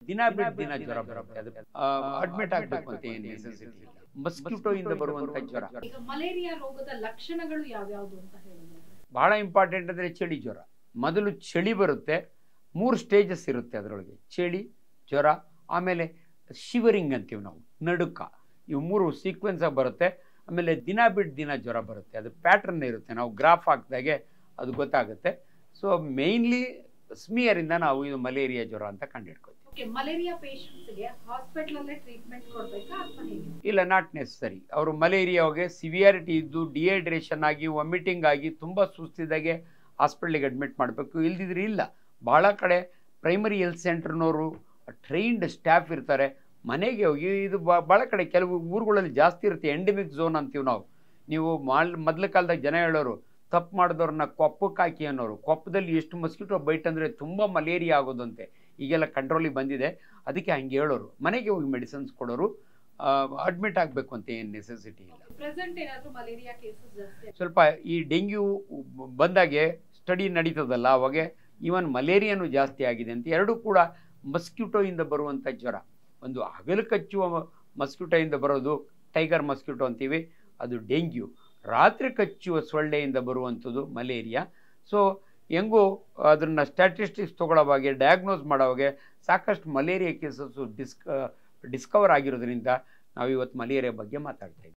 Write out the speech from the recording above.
ದಿನ ಬಿಟ್ಟು ದಿನ ಜ್ವರ ಬರುತ್ತೆ ಅದು ಅಡ್ಮಿಟ್ ಆಗಬೇಕು ಅಂತ ಏನು ನೆಸೆಸಿಟಿ ಇಲ್ಲ ಮಸ್ಕಿಟೋ ಇಂದ ಬರುವಂತ ಜ್ವರ ಈಗ ಮಲೇರಿಯಾ ರೋಗದ ಲಕ್ಷಣಗಳು ಯಾವ್ಯಾವ್ದು ಅಂತ ಹೇಳಿದ್ರೆ ಬಹಳ ಇಂಪಾರ್ಟೆಂಟ್ ಅಂದರೆ ಚಳಿ ಜ್ವರ ಮೊದಲು ಚಳಿ ಬರುತ್ತೆ ಮೂರು ಸ್ಟೇಜಸ್ ಇರುತ್ತೆ ಅದರೊಳಗೆ ಚಳಿ ಜ್ವರ ಆಮೇಲೆ ಶಿವರಿಂಗ್ ಅಂತೀವಿ ನಾವು ನಡುಕ ಇವು ಮೂರು ಸೀಕ್ವೆನ್ಸ್ ಆಗಿ ಬರುತ್ತೆ ಆಮೇಲೆ ದಿನ ಬಿಟ್ಟು ದಿನ ಜ್ವರ ಬರುತ್ತೆ ಅದು ಪ್ಯಾಟ್ರನ್ ಇರುತ್ತೆ ನಾವು ಗ್ರಾಫ್ ಹಾಕಿದಾಗೆ ಅದು ಗೊತ್ತಾಗುತ್ತೆ ಸೊ ಮೇಯ್ನ್ಲಿ ಸ್ಮಿಯರಿಂದ ನಾವು ಇದು ಮಲೇರಿಯಾ ಜ್ವರ ಅಂತ ಕಂಡುಹಿಡ್ಕೊತೀವಿ ಓಕೆ ಮಲೇರಿಯಾ ಗೆ ಹಾಸ್ಪಿಟಲ್ ಅಲ್ಲೇ ಟ್ರೀಟ್ಮೆಂಟ್ ಕೊಡ್ಬೇಕಾ ಅಥವಾ ಹೇಗೆ ಇಲ್ಲ ನಾಟ್ ನೆಸಸರಿ ಅವರು ಮಲೇರಿಯಾಗೆ ಸಿವಿಯಾರಿಟಿ ಇದ್ದು ಡಿಹೈಡ್ರೇಷನ್ ಆಗಿ ವಾಮಿಟಿಂಗ್ ಆಗಿ ತುಂಬ ಸುಸ್ತಿದಾಗೆ ಹಾಸ್ಪಿಟ್ಲಿಗೆ ಅಡ್ಮಿಟ್ ಮಾಡಬೇಕು ಇಲ್ದಿದ್ರೆ ಇಲ್ಲ ಭಾಳ ಕಡೆ ಪ್ರೈಮರಿ ಹೆಲ್ತ್ ಸೆಂಟರ್ನವರು ಟ್ರೈನ್ಡ್ ಸ್ಟಾಫ್ ಇರ್ತಾರೆ ಮನೆಗೆ ಹೋಗಿ ಇದು ಬ- ಭಾಳ ಕಡೆ ಕೆಲವು ಊರುಗಳಲ್ಲಿ ಜಾಸ್ತಿ ಇರುತ್ತೆ ಎಂಡೆಮಿಕ್ ಝೋನ್ ಅಂತೀವಿ ನಾವು ನೀವು ಮಾಲ್ ಮೊದಲ ಕಾಲದಾಗ ಜನ ಹೇಳೋರು ತಪ್ಪು ಮಾಡಿದವ್ರನ್ನ ಕೊಪ್ಪಕ್ಕೆ ಹಾಕಿ ಅನ್ನೋರು ಕೊಪ್ಪದಲ್ಲಿ ಎಷ್ಟು ಮಸ್ಕಿಟೋ ಬೈಟ್ ಅಂದರೆ ತುಂಬ ಮಲೇರಿಯಾ ಆಗೋದಂತೆ ಈಗೆಲ್ಲ ಕಂಟ್ರೋಲಿಗೆ ಬಂದಿದೆ ಅದಕ್ಕೆ ಹಂಗೆ ಹೇಳೋರು ಮನೆಗೆ ಹೋಗಿ ಮೆಡಿಸಿನ್ಸ್ ಕೊಡೋರು ಅಡ್ಮಿಟ್ ಆಗಬೇಕು ಅಂತ ಏನು ನೆಸೆಸಿಟಿ ಇಲ್ಲ ಪ್ರೆಸೆಂಟ್ ಏನಾದ್ರೂ ಮಲೇರಿಯಾ ಕೇಸಸ್ ಜಾಸ್ತಿ ಸ್ವಲ್ಪ ಈ ಡೆಂಗ್ಯೂ ಬಂದಾಗೆ ಸ್ಟಡಿ ನಡೀತದಲ್ಲ ಅವಾಗ ಈವನ್ ಮಲೇರಿಯಾನು ಜಾಸ್ತಿ ಆಗಿದೆ ಅಂತ ಎರಡೂ ಕೂಡ ಮಸ್ಕಿಟೋಯಿಂದ ಬರುವಂಥ ಜ್ವರ ಒಂದು ಹಗಲು ಕಚ್ಚುವ ಮಸ್ಕಿಟೋಯಿಂದ ಬರೋದು ಟೈಗರ್ ಮಸ್ಕಿಟೋ ಅಂತೀವಿ ಅದು ಡೆಂಗ್ಯೂ ರಾತ್ರಿ ಕಚ್ಚುವ ಸೊಳ್ಳೆಯಿಂದ ಬರುವಂಥದ್ದು ಮಲೇರಿಯಾ ಸೊ ಹೆಂಗೂ ಅದನ್ನು ಸ್ಟ್ಯಾಟಿಸ್ಟಿಕ್ಸ್ ತೊಗೊಳ್ಳೋವಾಗೆ ಡಯಾಗ್ನೋಸ್ ಮಾಡೋವಾಗೆ ಸಾಕಷ್ಟು ಮಲೇರಿಯಾ ಕೇಸಸ್ಸು ಡಿಸ್ಕ ಡಿಸ್ಕವರ್ ಆಗಿರೋದ್ರಿಂದ ನಾವು ಇವತ್ತು ಮಲೇರಿಯಾ ಬಗ್ಗೆ ಮಾತಾಡ್ತಾ ಇದ್ದೀವಿ